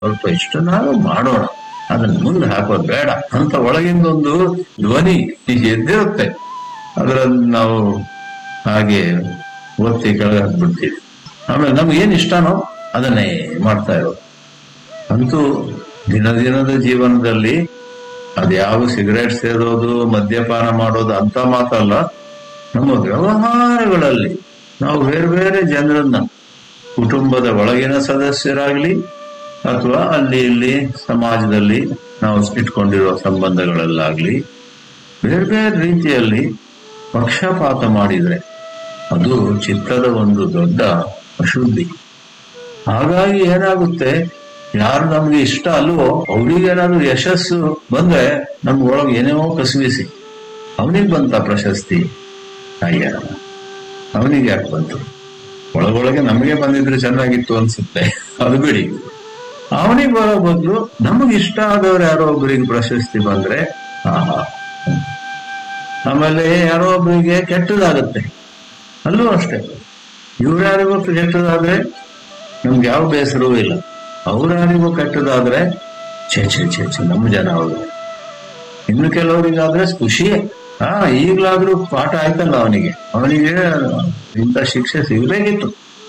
ಸ್ವಲ್ಪ ಇಷ್ಟು ನಾವು ಮಾಡೋಣ ಅದನ್ನ ಮುಂದೆ ಹಾಕೋದು ಬೇಡ ಅಂತ ಒಳಗಿಂದ ಒಂದು ಧ್ವನಿ ಈಗ ಎದ್ದಿರುತ್ತೆ ಅದರಲ್ಲಿ ನಾವು ಹಾಗೆ ಒತ್ತಿ ಕೆಳಗೆ ಹಾಕ್ಬಿಡ್ತೀವಿ ಆಮೇಲೆ ನಮ್ಗೆ ಏನ್ ಇಷ್ಟನೋ ಅದನ್ನೇ ಮಾಡ್ತಾ ಇರೋದು ಅಂತೂ ದಿನ ದಿನದ ಜೀವನದಲ್ಲಿ ಅದ್ಯಾವ ಸಿಗರೇಟ್ ಸೇರೋದು ಮದ್ಯಪಾನ ಮಾಡೋದು ಅಂತ ಮಾತಲ್ಲ ನಮ್ಮ ವ್ಯವಹಾರಗಳಲ್ಲಿ ನಾವು ಬೇರೆ ಬೇರೆ ಜನರನ್ನ ಕುಟುಂಬದ ಒಳಗಿನ ಸದಸ್ಯರಾಗ್ಲಿ ಅಥವಾ ಅಲ್ಲಿ ಇಲ್ಲಿ ಸಮಾಜದಲ್ಲಿ ನಾವು ಇಟ್ಕೊಂಡಿರೋ ಸಂಬಂಧಗಳಲ್ಲಾಗ್ಲಿ ಬೇರೆ ಬೇರೆ ರೀತಿಯಲ್ಲಿ ಪಕ್ಷಪಾತ ಮಾಡಿದ್ರೆ ಅದು ಚಿತ್ತದ ಒಂದು ದೊಡ್ಡ ಅಶುದ್ಧಿ ಹಾಗಾಗಿ ಏನಾಗುತ್ತೆ ಯಾರು ನಮ್ಗೆ ಇಷ್ಟ ಅಲ್ವೋ ಅವ್ರಿಗೆ ಏನಾದ್ರು ಯಶಸ್ಸು ಬಂದ್ರೆ ನಮ್ಗೆ ಒಳಗೆ ಏನೇನೋ ಕಸಿವಿಸಿ ಅವನಿಗೆ ಬಂತ ಪ್ರಶಸ್ತಿ ಅಯ್ಯ ಅವನಿಗೆ ಯಾಕೆ ಬಂತು ಒಳಗೊಳಗೆ ನಮಗೆ ಬಂದಿದ್ರೆ ಚೆನ್ನಾಗಿತ್ತು ಅನ್ಸುತ್ತೆ ಅದು ಬಿಡಿ ಅವನಿಗೆ ಬರೋ ಬದಲು ನಮಗೆ ಇಷ್ಟ ಆದವ್ರು ಯಾರೋ ಒಬ್ಬರಿಗೆ ಪ್ರಶಸ್ತಿ ಬಂದ್ರೆ ಆಹಾ ಆಮೇಲೆ ಯಾರೋ ಒಬ್ಬರಿಗೆ ಕೆಟ್ಟದಾಗುತ್ತೆ ಅಲ್ಲೂ ಅಷ್ಟೇ ಇವ್ರು ಯಾರಿಗೂ ಕೆಟ್ಟದಾದ್ರೆ ನಮ್ಗೆ ಯಾವ ಬೇಸರವೂ ಇಲ್ಲ ಅವ್ರ ಯಾರಿಗೂ ಕೆಟ್ಟದಾದ್ರೆ ಛೇ ಛೇ ಛೇ ಛೇ ನಮ್ಮ ಜನ ಅವರು ಇನ್ನು ಕೆಲವರಿಗಾದ್ರೆ ಖುಷಿಯೇ ಹಾ ಈಗ್ಲಾದ್ರೂ ಪಾಠ ಆಯ್ತಲ್ಲ ಅವನಿಗೆ ಅವನಿಗೆ ಇಂಥ ಶಿಕ್ಷೆ ಸಿಗಬೇಕಿತ್ತು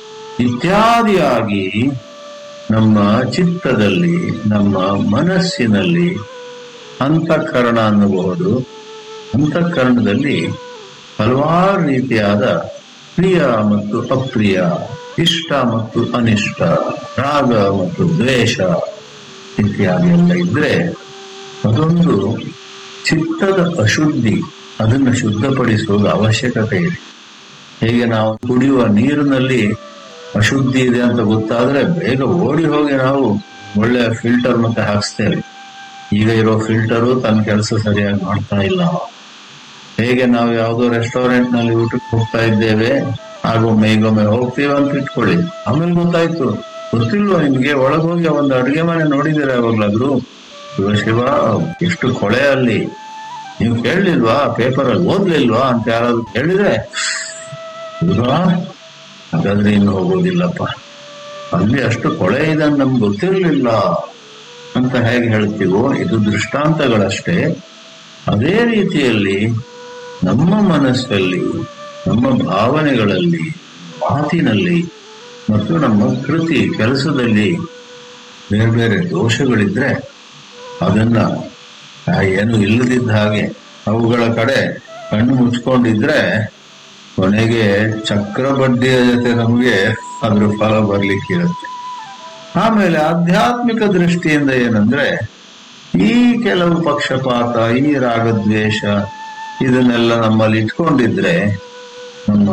ಇತ್ಯಾದಿಯಾಗಿ ನಮ್ಮ ಚಿತ್ತದಲ್ಲಿ ನಮ್ಮ ಮನಸ್ಸಿನಲ್ಲಿ ಅಂತಃಕರಣ ಅನ್ನಬಹುದು ಅಂತಃಕರಣದಲ್ಲಿ ಹಲವಾರು ರೀತಿಯಾದ ಪ್ರಿಯ ಮತ್ತು ಅಪ್ರಿಯ ಇಷ್ಟ ಮತ್ತು ಅನಿಷ್ಟ ರಾಗ ಮತ್ತು ದ್ವೇಷ ಇತ್ಯಾದಿ ಎಲ್ಲ ಇದ್ರೆ ಅದೊಂದು ಚಿತ್ತದ ಅಶುದ್ಧಿ ಅದನ್ನು ಶುದ್ಧಪಡಿಸುವುದು ಅವಶ್ಯಕತೆ ಇದೆ ಹೇಗೆ ನಾವು ಕುಡಿಯುವ ನೀರಿನಲ್ಲಿ ಅಶುದ್ಧಿ ಇದೆ ಅಂತ ಗೊತ್ತಾದ್ರೆ ಬೇಗ ಓಡಿ ಹೋಗಿ ನಾವು ಒಳ್ಳೆ ಫಿಲ್ಟರ್ ಮತ್ತೆ ಹಾಕ್ಸ್ತೇವೆ ಈಗ ಇರೋ ಫಿಲ್ಟರು ತನ್ನ ಕೆಲಸ ಸರಿಯಾಗಿ ಮಾಡ್ತಾ ಇಲ್ಲ ಹೇಗೆ ನಾವು ಯಾವುದೋ ರೆಸ್ಟೋರೆಂಟ್ ನಲ್ಲಿ ಊಟಕ್ಕೆ ಹೋಗ್ತಾ ಇದ್ದೇವೆ ಆಗೊಮ್ಮೆ ಈಗೊಮ್ಮೆ ಹೋಗ್ತೀವಿ ಅಂತ ಇಟ್ಕೊಳ್ಳಿ ಆಮೇಲೆ ಗೊತ್ತಾಯ್ತು ಗೊತ್ತಿಲ್ವಾ ನಿಮ್ಗೆ ಒಳಗೆ ಹೋಗಿ ಒಂದು ಅಡುಗೆ ಮನೆ ನೋಡಿದಿರ ಯಾವಾಗ್ಲಾದ್ರು ಶಿವ ಶಿವ ಎಷ್ಟು ಕೊಳೆ ಅಲ್ಲಿ ನೀವು ಕೇಳಲಿಲ್ವಾ ಪೇಪರ್ ಅಲ್ಲಿ ಓದ್ಲಿಲ್ವಾ ಅಂತ ಯಾರಾದ್ರೂ ಕೇಳಿದ್ರೆ ಇಲ್ವಾ ಹಾಗಾದ್ರೆ ಇನ್ನು ಹೋಗೋದಿಲ್ಲಪ್ಪ ಅಲ್ಲಿ ಅಷ್ಟು ಕೊಳೆ ಇದೆ ಅಂತ ನಮ್ಗೆ ಗೊತ್ತಿರ್ಲಿಲ್ಲ ಅಂತ ಹೇಗೆ ಹೇಳ್ತೀವೋ ಇದು ದೃಷ್ಟಾಂತಗಳಷ್ಟೇ ಅದೇ ರೀತಿಯಲ್ಲಿ ನಮ್ಮ ಮನಸ್ಸಲ್ಲಿ ನಮ್ಮ ಭಾವನೆಗಳಲ್ಲಿ ಮಾತಿನಲ್ಲಿ ಮತ್ತು ನಮ್ಮ ಕೃತಿ ಕೆಲಸದಲ್ಲಿ ಬೇರೆ ಬೇರೆ ದೋಷಗಳಿದ್ರೆ ಅದನ್ನ ಆ ಏನು ಇಲ್ಲದಿದ್ದ ಹಾಗೆ ಅವುಗಳ ಕಡೆ ಕಣ್ಣು ಮುಚ್ಕೊಂಡಿದ್ರೆ ಕೊನೆಗೆ ಚಕ್ರ ಬಡ್ಡಿಯ ಜೊತೆ ನಮಗೆ ಅದ್ರ ಫಲ ಬರ್ಲಿಕ್ಕಿರುತ್ತೆ ಆಮೇಲೆ ಆಧ್ಯಾತ್ಮಿಕ ದೃಷ್ಟಿಯಿಂದ ಏನಂದ್ರೆ ಈ ಕೆಲವು ಪಕ್ಷಪಾತ ಈ ರಾಗದ್ವೇಷ ಇದನ್ನೆಲ್ಲ ನಮ್ಮಲ್ಲಿ ಇಟ್ಕೊಂಡಿದ್ರೆ ನಮ್ಮ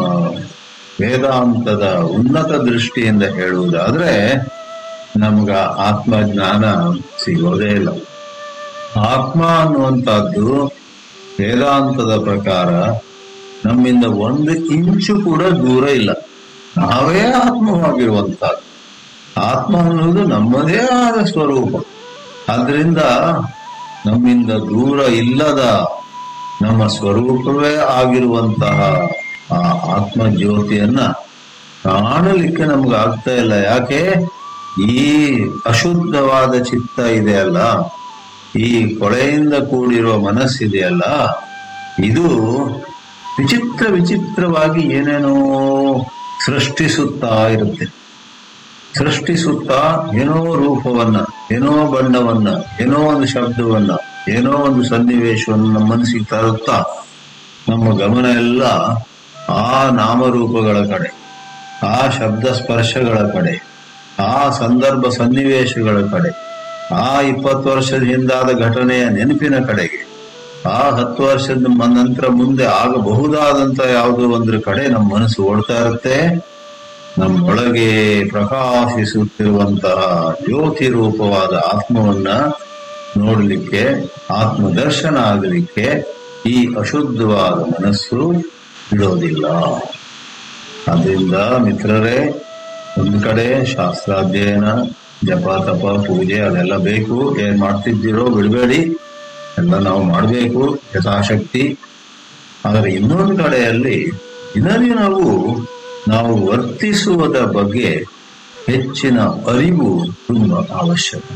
ವೇದಾಂತದ ಉನ್ನತ ದೃಷ್ಟಿಯಿಂದ ಹೇಳುವುದಾದ್ರೆ ನಮ್ಗ ಆತ್ಮಜ್ಞಾನ ಸಿಗೋದೇ ಇಲ್ಲ ಆತ್ಮ ಅನ್ನುವಂಥದ್ದು ವೇದಾಂತದ ಪ್ರಕಾರ ನಮ್ಮಿಂದ ಒಂದು ಇಂಚು ಕೂಡ ದೂರ ಇಲ್ಲ ನಾವೇ ಆತ್ಮವಾಗಿರುವಂತಹದ್ದು ಆತ್ಮ ಅನ್ನೋದು ನಮ್ಮದೇ ಆದ ಸ್ವರೂಪ ಆದ್ರಿಂದ ನಮ್ಮಿಂದ ದೂರ ಇಲ್ಲದ ನಮ್ಮ ಸ್ವರೂಪವೇ ಆಗಿರುವಂತಹ ಆ ಆತ್ಮ ಜ್ಯೋತಿಯನ್ನ ಕಾಣಲಿಕ್ಕೆ ನಮ್ಗೆ ಆಗ್ತಾ ಇಲ್ಲ ಯಾಕೆ ಈ ಅಶುದ್ಧವಾದ ಚಿತ್ತ ಇದೆಯಲ್ಲ ಈ ಕೊಳೆಯಿಂದ ಕೂಡಿರುವ ಮನಸ್ಸಿದೆಯಲ್ಲ ಇದು ವಿಚಿತ್ರ ವಿಚಿತ್ರವಾಗಿ ಏನೇನೋ ಸೃಷ್ಟಿಸುತ್ತಾ ಇರುತ್ತೆ ಸೃಷ್ಟಿಸುತ್ತಾ ಏನೋ ರೂಪವನ್ನ ಏನೋ ಬಣ್ಣವನ್ನ ಏನೋ ಒಂದು ಶಬ್ದವನ್ನ ಏನೋ ಒಂದು ಸನ್ನಿವೇಶವನ್ನು ನಮ್ಮ ಮನಸ್ಸಿಗೆ ತರುತ್ತಾ ನಮ್ಮ ಗಮನ ಎಲ್ಲ ಆ ನಾಮರೂಪಗಳ ಕಡೆ ಆ ಶಬ್ದ ಸ್ಪರ್ಶಗಳ ಕಡೆ ಆ ಸಂದರ್ಭ ಸನ್ನಿವೇಶಗಳ ಕಡೆ ಆ ಇಪ್ಪತ್ತು ವರ್ಷದ ಹಿಂದಾದ ಘಟನೆಯ ನೆನಪಿನ ಕಡೆಗೆ ಆ ಹತ್ತು ವರ್ಷದ ಮ- ನಂತರ ಮುಂದೆ ಆಗಬಹುದಾದಂತ ಯಾವುದೋ ಒಂದ್ರ ಕಡೆ ನಮ್ಮ ಮನಸ್ಸು ಓಡ್ತಾ ಇರುತ್ತೆ ನಮ್ಮೊಳಗೆ ಪ್ರಕಾಶಿಸುತ್ತಿರುವಂತಹ ಜ್ಯೋತಿ ರೂಪವಾದ ಆತ್ಮವನ್ನ ನೋಡಲಿಕ್ಕೆ ಆತ್ಮದರ್ಶನ ಆಗಲಿಕ್ಕೆ ಈ ಅಶುದ್ಧವಾದ ಮನಸ್ಸು ಬಿಡೋದಿಲ್ಲ ಅದರಿಂದ ಮಿತ್ರರೇ ಒಂದು ಕಡೆ ಶಾಸ್ತ್ರಾಧ್ಯಯನ ಜಪ ತಪ ಪೂಜೆ ಅದೆಲ್ಲ ಬೇಕು ಏನ್ ಮಾಡ್ತಿದ್ದೀರೋ ಬಿಡಬೇಡಿ ಎಲ್ಲ ನಾವು ಮಾಡಬೇಕು ಯಥಾಶಕ್ತಿ ಆದರೆ ಇನ್ನೊಂದು ಕಡೆಯಲ್ಲಿ ದಿನದಿನವೂ ನಾವು ವರ್ತಿಸುವುದರ ಬಗ್ಗೆ ಹೆಚ್ಚಿನ ಅರಿವು ತುಂಬಾ ಅವಶ್ಯಕ